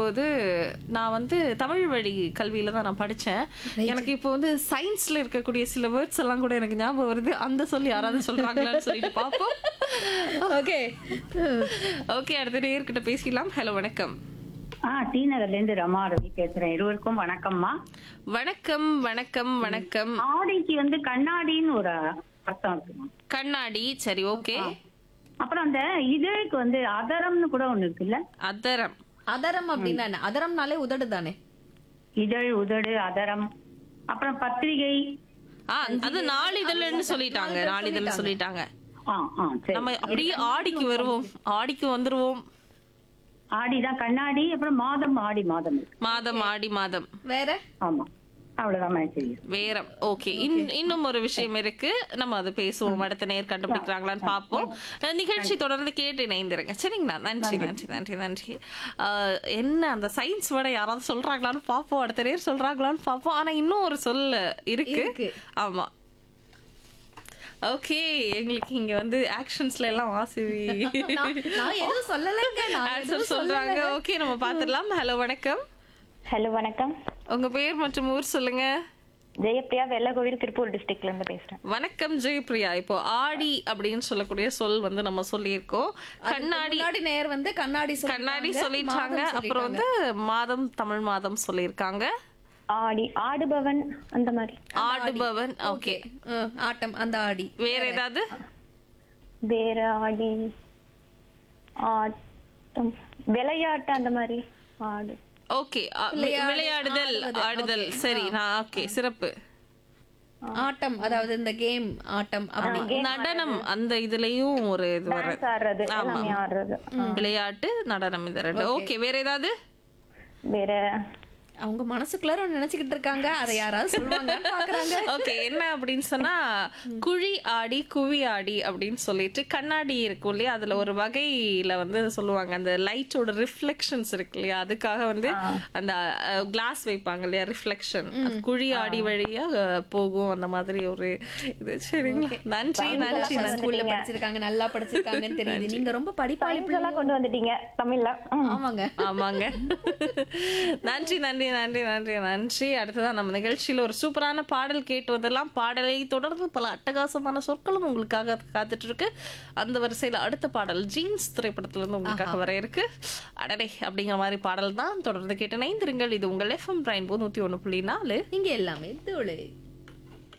பார்க்கும்போது நான் வந்து தமிழ் வழி கல்வியில தான் நான் படிச்சேன் எனக்கு இப்போ வந்து சயின்ஸ்ல இருக்கக்கூடிய சில வேர்ட்ஸ் எல்லாம் கூட எனக்கு ஞாபகம் வருது அந்த சொல்லி யாராவது சொல்றாங்களான்னு சொல்லிட்டு பார்ப்போம் ஓகே ஓகே அடுத்த நேர்கிட்ட பேசிடலாம் ஹலோ வணக்கம் ஆ டி நகர்ல இருந்து ரமா ரவி பேசுறேன் இருவருக்கும் வணக்கம்மா வணக்கம் வணக்கம் வணக்கம் ஆடிக்கு வந்து கண்ணாடின்னு ஒரு அர்த்தம் இருக்குமா கண்ணாடி சரி ஓகே அப்புறம் அந்த இதழுக்கு வந்து அதரம்னு கூட ஒண்ணு இருக்குல்ல அதரம் அதரம் அப்படின்னா என்ன அதரம்னாலே உதடு தானே இதழ் உதடு அதரம் அப்புறம் பத்திரிகை ஆ அது நாளிதழ்னு சொல்லிட்டாங்க நாளிதழ் சொல்லிட்டாங்க ஆ ஆ சரி நம்ம அப்படியே ஆடிக்கு வருவோம் ஆடிக்கு வந்துருவோம் ஆடிதான் கண்ணாடி அப்புறம் மாதம் ஆடி மாதம் இருக்கு மாதம் ஆடி மாதம் வேற ஆமா அவ்வளவுதான் மேம் தெரியும் வேறம் ஓகே இன்னும் ஒரு விஷயம் இருக்கு நம்ம அதை பேசுவோம் அடுத்த நேர் கண்டுபிடிக்கிறாங்களான்னு பார்ப்போம் அஹ் நிகழ்ச்சி தொடர்ந்து கேட்டு இணைந்திருங்க சரிங்களா நன்றி நன்றி நன்றி நன்றி ஆஹ் என்ன அந்த சயின்ஸ் விட யாராவது சொல்றாங்களான்னு பார்ப்போம் அடுத்த நேர் சொல்றாங்களான்னு பார்ப்போம் ஆனா இன்னும் ஒரு சொல் இருக்கு இருக்கு. ஆமா ஓகே எங்களுக்கு இங்க வந்து ஆக்ஷன்ஸ்ல எல்லாம் வாசிவி நான் நான் எதுவும் சொல்லலைங்க நான் ஆன்சர் எதுவும் சொல்றாங்க ஓகே நம்ம பாத்துடலாம் ஹலோ வணக்கம் ஹலோ வணக்கம் உங்க பேர் மற்றும் ஊர் சொல்லுங்க ஜெயப்பிரியா வெள்ளகோவில் திருப்பூர் டிஸ்ட்ரிக்ட்ல இருந்து பேசுறேன் வணக்கம் ஜெயபிரியா இப்போ ஆடி அப்படின்னு சொல்லக்கூடிய சொல் வந்து நம்ம சொல்லியிருக்கோம் கண்ணாடி முன்னாடி நேர் வந்து கண்ணாடி கண்ணாடி சொல்லிட்டாங்க, சொல்லிட்டாங்க மாதம் அப்புறம் வந்து மாதம் தமிழ் மாதம் சொல்லியிருக்காங்க ஆடி ஆடுபவன் அந்த மாதிரி ஆடுபவன் ஓகே அஹ், ஆட்டம் அந்த ஆடி வேற ஏதாவது வேற ஆடி ஆட்டம் விளையாட்டு அந்த மாதிரி ஆடு ஓகே விளையாடுதல் ஆடுதல் சரி நான் ஓகே சிறப்பு ஆட்டம் அதாவது இந்த கேம் ஆட்டம் அப்படி நடனம் அந்த இதுலயும் ஒரு இது வருது டான்ஸ் ஆடுறது ஆமா எல்லாமே ஆடுறது விளையாட்டு நடனம் இது ரெண்டு ஓகே வேற ஏதாவது வேற அவங்க மனசுக்குள்ளார ஒண்ணு நினைச்சுக்கிட்டு இருக்காங்க அதை யாராவது சொல்லுவாங்கன்னு பாக்குறாங்க ஓகே என்ன அப்படின்னு சொன்னா குழி ஆடி குவி ஆடி அப்படின்னு சொல்லிட்டு கண்ணாடி இருக்கும் இல்லையா அதுல ஒரு வகையில வந்து சொல்லுவாங்க அந்த லைட்டோட ரிஃப்ளெக்ஷன்ஸ் இருக்கு இல்லையா அதுக்காக வந்து அந்த கிளாஸ் வைப்பாங்க இல்லையா ரிஃப்ளெக்ஷன் குழி ஆடி வழியா அஹ், போகும் அந்த மாதிரி ஒரு இது சரிங்களா நன்றி நன்றி நன்றி ஸ்கூல்ல படிச்சிருக்காங்க நல்லா படிச்சிருக்காங்கன்னு தெரியுது நீங்க ரொம்ப படிப்பாளி science எல்லாம் கொண்டு வந்துட்டீங்க தமிழ்ல ம். ஆமாங்க ஆமாங்க நன்றி நன்றி நன்றி நன்றி நன்றி அடுத்ததான் நம்ம நிகழ்ச்சியில ஒரு சூப்பரான பாடல் கேட்டு வந்தெல்லாம் பாடலை தொடர்ந்து பல அட்டகாசமான சொற்களும் உங்களுக்காக காத்துட்டு இருக்கு அந்த வரிசையில அடுத்த பாடல் ஜீன்ஸ் திரைப்படத்துல இருந்து உங்களுக்காக வர இருக்கு அடடே அப்படிங்கிற மாதிரி பாடல் தான் தொடர்ந்து கேட்டு இணைந்திருங்கள் இது உங்கள் எஃப்எம் பிரைன் நூத்தி ஒண்ணு புள்ளி நாலு இங்க எல்லாமே தோழு